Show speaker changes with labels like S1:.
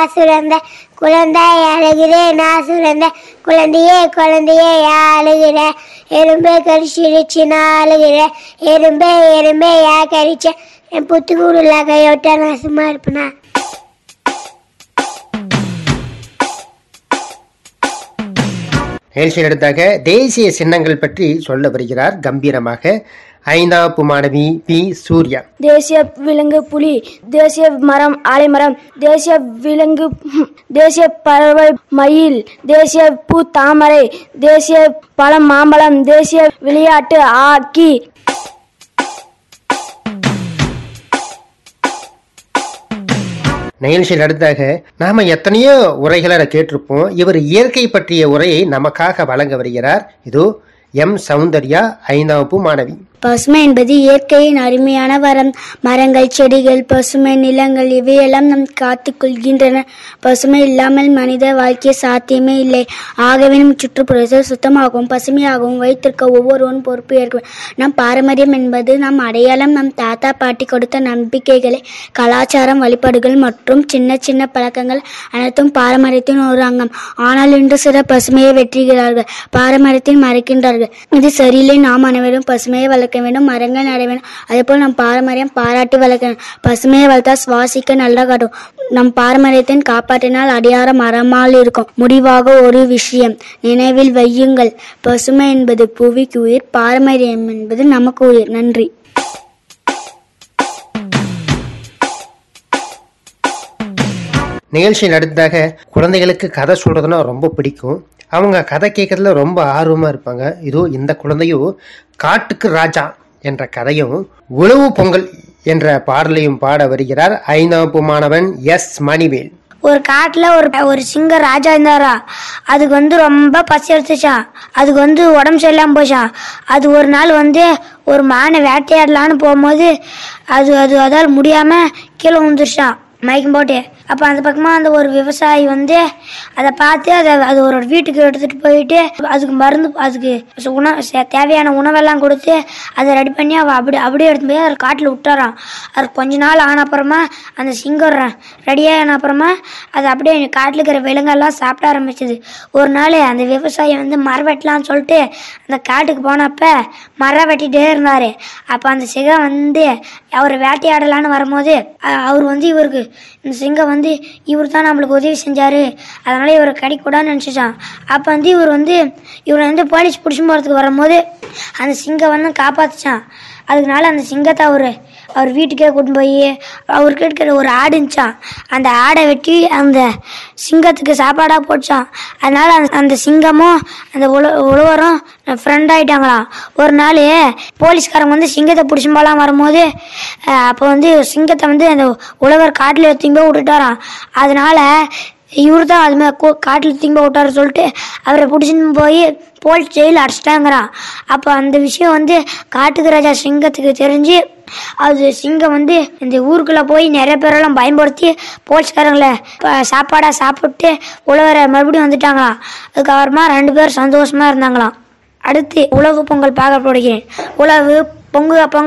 S1: சுரந்த குழந்தை அழுகிறே நான் சுரந்த குழந்தையே குழந்தையே யா அழுகிற எறும்பே கரிச்சிருச்சு நான் அழுகிற எறும்பே எறும்பே யா கரிச்ச என் புத்துக்கூடுல கையோட்டா நான் சும்மா இருப்பேனா
S2: நிகழ்ச்சியில் அடுத்தாக தேசிய சின்னங்கள் பற்றி சொல்ல வருகிறார் கம்பீரமாக ஐந்தாப்பு மாணவி பி சூர்யா
S3: தேசிய விலங்கு புலி தேசிய மரம் ஆலைமரம் தேசிய விலங்கு தேசிய பறவை மயில் தேசிய பூ தாமரை தேசிய பழம் மாம்பழம் தேசிய விளையாட்டு ஆக்கி
S2: நிகழ்ச்சியில் அடுத்தாக நாம எத்தனையோ உரைகளை கேட்டிருப்போம் இவர் இயற்கை பற்றிய உரையை நமக்காக வழங்க வருகிறார் இதோ எம் சௌந்தர்யா ஐந்தாப்பு மாணவி
S3: பசுமை என்பது இயற்கையின் அருமையான வரம் மரங்கள் செடிகள் பசுமை நிலங்கள் இவையெல்லாம் நம் காத்துக் கொள்கின்றன பசுமை இல்லாமல் மனித வாழ்க்கை சாத்தியமே இல்லை ஆகவே நம் சுற்றுப்புறத்தை சுத்தமாகவும் பசுமையாகவும் வைத்திருக்க ஒவ்வொருவரும் பொறுப்பு ஏற்க நம் பாரம்பரியம் என்பது நம் அடையாளம் நம் தாத்தா பாட்டி கொடுத்த நம்பிக்கைகளை கலாச்சாரம் வழிபாடுகள் மற்றும் சின்ன சின்ன பழக்கங்கள் அனைத்தும் பாரம்பரியத்தின் ஒரு அங்கம் ஆனால் இன்று சில பசுமையை வெற்றுகிறார்கள் பாரம்பரியத்தை மறைக்கின்றார்கள் இது சரியில்லை நாம் அனைவரும் பசுமையை வளர்க்க வேண்டும் மரங்கள் நட வேண்டும் அதேபோல் நம் பாரம்பரியம் பாராட்டி வளர்க்க வேண்டும் பசுமையை வளர்த்தால் சுவாசிக்க நல்லா காட்டும் நம் பாரம்பரியத்தின் காப்பாற்றினால் அடியார மரமால் இருக்கும் முடிவாக ஒரு விஷயம் நினைவில் வையுங்கள் பசுமை என்பது புவிக்கு உயிர் பாரம்பரியம் என்பது நமக்கு உயிர் நன்றி
S2: நிகழ்ச்சியில் அடுத்ததாக குழந்தைகளுக்கு கதை சொல்றதுன்னா ரொம்ப பிடிக்கும் அவங்க கதை கேட்கறதுல ரொம்ப ஆர்வமா இருப்பாங்க இதோ இந்த குழந்தையும் காட்டுக்கு ராஜா என்ற கதையும் உழவு பொங்கல் என்ற பாடலையும் பாட வருகிறார் ஐந்தாப்பு மாணவன் எஸ் மணிவேல்
S1: ஒரு காட்டில் ஒரு ஒரு சிங்க ராஜா இருந்தாரா அதுக்கு வந்து ரொம்ப பசி எடுத்துச்சான் அதுக்கு வந்து உடம்பு சரியில்லாமல் போச்சான் அது ஒரு நாள் வந்து ஒரு மானை வேட்டையாடலான்னு போகும்போது அது அது அதால் முடியாமல் கீழே விழுந்துருச்சான் மயக்கம் போட்டு அப்போ அந்த பக்கமாக அந்த ஒரு விவசாயி வந்து அதை பார்த்து அதை அது ஒரு வீட்டுக்கு எடுத்துகிட்டு போயிட்டு அதுக்கு மருந்து அதுக்கு உணவு தேவையான உணவெல்லாம் கொடுத்து அதை ரெடி பண்ணி அவள் அப்படி அப்படியே எடுத்து போய் அவர் காட்டில் விட்டாராம் அது கொஞ்ச நாள் ஆன அப்புறமா அந்த சிங்கம் ரெடியான அப்புறமா அது அப்படியே காட்டில் இருக்கிற விலங்கெல்லாம் சாப்பிட ஆரம்பிச்சது ஒரு நாள் அந்த விவசாயி வந்து மரம் வெட்டலாம்னு சொல்லிட்டு அந்த காட்டுக்கு போனப்ப மரம் வெட்டிகிட்டே இருந்தார் அப்போ அந்த சிங்கம் வந்து அவர் வேட்டையாடலான்னு வரும்போது அ- அவர் வந்து இவருக்கு இந்த சிங்கம் வந்து இவர் தான் நம்மளுக்கு உதவி செஞ்சாரு அதனால இவரை கடிக்கூடாதுன்னு நினச்சிச்சான் அப்போ வந்து இவர் வந்து இவரை வந்து போலீஸ் பிடிச்சி போகிறதுக்கு வரும்போது அந்த சிங்கம் வந்து காப்பாத்துச்சான் அதுக்குனால அந்த சிங்கத்தை அவர் அவர் வீட்டுக்கே கூட்டு போய் அவருக்கு இருக்கிற ஒரு ஆடு இருந்துச்சான் அந்த ஆடை வெட்டி அந்த சிங்கத்துக்கு சாப்பாடாக போட்டுச்சான் அதனால அந்த அந்த சிங்கமும் அந்த உழ உழவரும் ஃப்ரெண்ட் ஆயிட்டாங்களாம் ஒரு நாள் போலீஸ்காரங்க வந்து சிங்கத்தை பிடிச்சி போலாம் வரும்போது அஹ், அப்போ வந்து சிங்கத்தை வந்து அந்த உழவர் காட்டில் எடுத்துன்னு போய் விட்டுட்டாராம் அதனால இவர் தான் அது மாதிரி காட்டில் திரும்ப விட்டாரு சொல்லிட்டு அவரை பிடிச்சின்னு போய் போலீஸ் ஜெயிலில் அடைச்சிட்டாங்கிறான் அப்போ அந்த விஷயம் வந்து காட்டுக்கு ராஜா சிங்கத்துக்கு தெரிஞ்சு அது சிங்கம் வந்து இந்த ஊருக்குள்ளே போய் நிறைய பேரெல்லாம் பயன்படுத்தி போலீஸ்காரங்களை ப- சாப்பாடா சாப்பிட்டு உழவரை மறுபடியும் வந்துட்டாங்களாம் அதுக்கப்புறமா ரெண்டு பேரும் சந்தோஷமா இருந்தாங்களாம் அடுத்து உழவு பொங்கல் பார்க்க போடுகிறேன் உழவு பொங்கு பொங்கல்